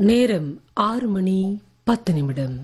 நேரம் ஆறு மணி பத்து நிமிடம்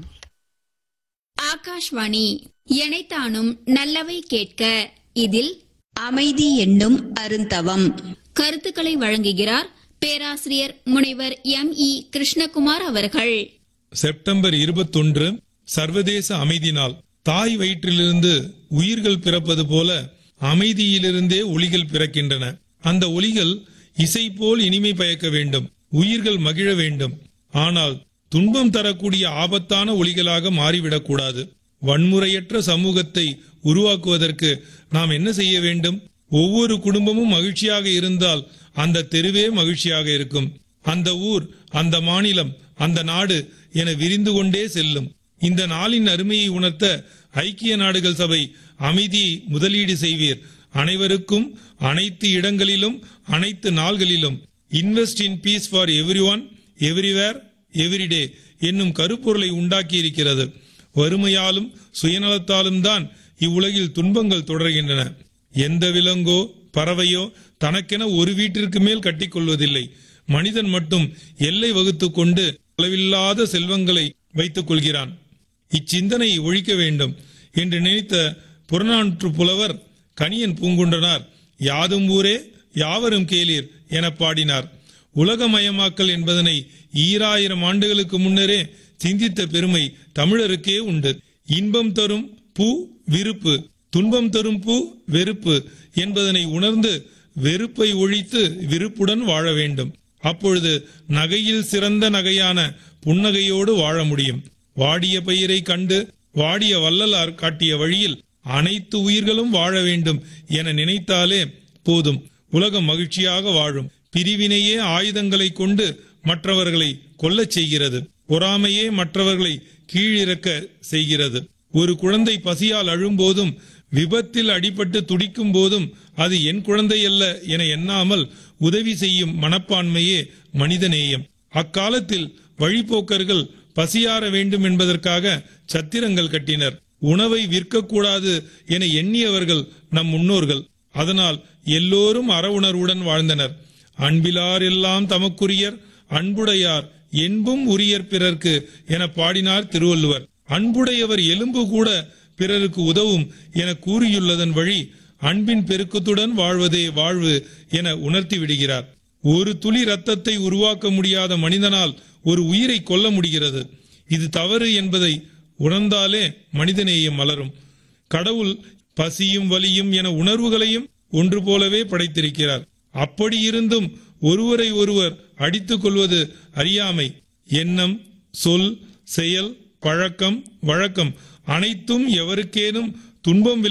ஆகாஷ்வாணி எனைத்தானும் நல்லவை கேட்க இதில் அமைதி என்னும் அருந்தவம் கருத்துக்களை வழங்குகிறார் பேராசிரியர் முனைவர் எம் இ கிருஷ்ணகுமார் அவர்கள் செப்டம்பர் இருபத்தொன்று சர்வதேச அமைதி நாள் தாய் வயிற்றிலிருந்து உயிர்கள் பிறப்பது போல அமைதியிலிருந்தே ஒளிகள் பிறக்கின்றன அந்த ஒளிகள் இசை போல் இனிமை பயக்க வேண்டும் உயிர்கள் மகிழ வேண்டும் ஆனால் துன்பம் தரக்கூடிய ஆபத்தான ஒளிகளாக மாறிவிடக்கூடாது வன்முறையற்ற சமூகத்தை உருவாக்குவதற்கு நாம் என்ன செய்ய வேண்டும் ஒவ்வொரு குடும்பமும் மகிழ்ச்சியாக இருந்தால் அந்த தெருவே மகிழ்ச்சியாக இருக்கும் அந்த ஊர் அந்த மாநிலம் அந்த நாடு என விரிந்து கொண்டே செல்லும் இந்த நாளின் அருமையை உணர்த்த ஐக்கிய நாடுகள் சபை அமைதியை முதலீடு செய்வீர் அனைவருக்கும் அனைத்து இடங்களிலும் அனைத்து நாள்களிலும் invest in peace for everyone everywhere everyday என்னும் கருப்பொருளை உண்டாக்கி இருக்கிறது வறுமையாலும் சுயநலத்தாலும் தான் இவ்வுலகில் துன்பங்கள் தொடர்கின்றன எந்த விலங்கோ பறவையோ தனக்கென ஒரு வீட்டிற்கு மேல் கட்டிக்கொள்வதில்லை மனிதன் மட்டும் எல்லை வகுத்துக் கொண்டு அளவில்லாத செல்வங்களை வைத்துக் கொள்கிறான் இச்சிந்தனையை ஒழிக்க வேண்டும் என்று நினைத்த புறநானூற்று புலவர் கணியன் பூங்குன்றனார் யாதும் ஊரே யாவரும் கேளீர் என பாடினார் உலகமயமாக்கல் என்பதனை ஈராயிரம் ஆண்டுகளுக்கு முன்னரே சிந்தித்த பெருமை தமிழருக்கே உண்டு இன்பம் தரும் பூ விருப்பு துன்பம் தரும் பூ வெறுப்பு என்பதனை உணர்ந்து வெறுப்பை ஒழித்து விருப்புடன் வாழ வேண்டும் அப்பொழுது நகையில் சிறந்த நகையான புன்னகையோடு வாழ முடியும் வாடிய பயிரை கண்டு வாடிய வள்ளலார் காட்டிய வழியில் அனைத்து உயிர்களும் வாழ வேண்டும் என நினைத்தாலே போதும் உலகம் மகிழ்ச்சியாக வாழும் பிரிவினையே ஆயுதங்களை கொண்டு மற்றவர்களை கொல்லச் செய்கிறது பொறாமையே மற்றவர்களை கீழிறக்க செய்கிறது ஒரு குழந்தை பசியால் அழும்போதும் விபத்தில் அடிபட்டு துடிக்கும் போதும் அது என் குழந்தை அல்ல என எண்ணாமல் உதவி செய்யும் மனப்பான்மையே மனிதநேயம் அக்காலத்தில் வழிபோக்கர்கள் பசியாற வேண்டும் என்பதற்காக சத்திரங்கள் கட்டினர் உணவை விற்கக்கூடாது என எண்ணியவர்கள் நம் முன்னோர்கள் அதனால் எல்லோரும் அற உணர்வுடன் வாழ்ந்தனர் அன்பிலார் எல்லாம் தமக்குரியர் அன்புடையார் என்பும் உரியர் பிறர்க்கு என பாடினார் திருவள்ளுவர் அன்புடையவர் எலும்பு கூட பிறருக்கு உதவும் என கூறியுள்ளதன் வழி அன்பின் பெருக்கத்துடன் வாழ்வதே வாழ்வு என உணர்த்தி விடுகிறார் ஒரு துளி ரத்தத்தை உருவாக்க முடியாத மனிதனால் ஒரு உயிரை கொல்ல முடிகிறது இது தவறு என்பதை உணர்ந்தாலே மனிதநேயம் மலரும் கடவுள் பசியும் வலியும் என உணர்வுகளையும் ஒன்று போலவே படைத்திருக்கிறார் அப்படி இருந்தும் ஒருவரை ஒருவர் அடித்துக் கொள்வது அறியாமை எண்ணம் சொல் செயல் பழக்கம் வழக்கம் அனைத்தும் எவருக்கேனும் துன்பம்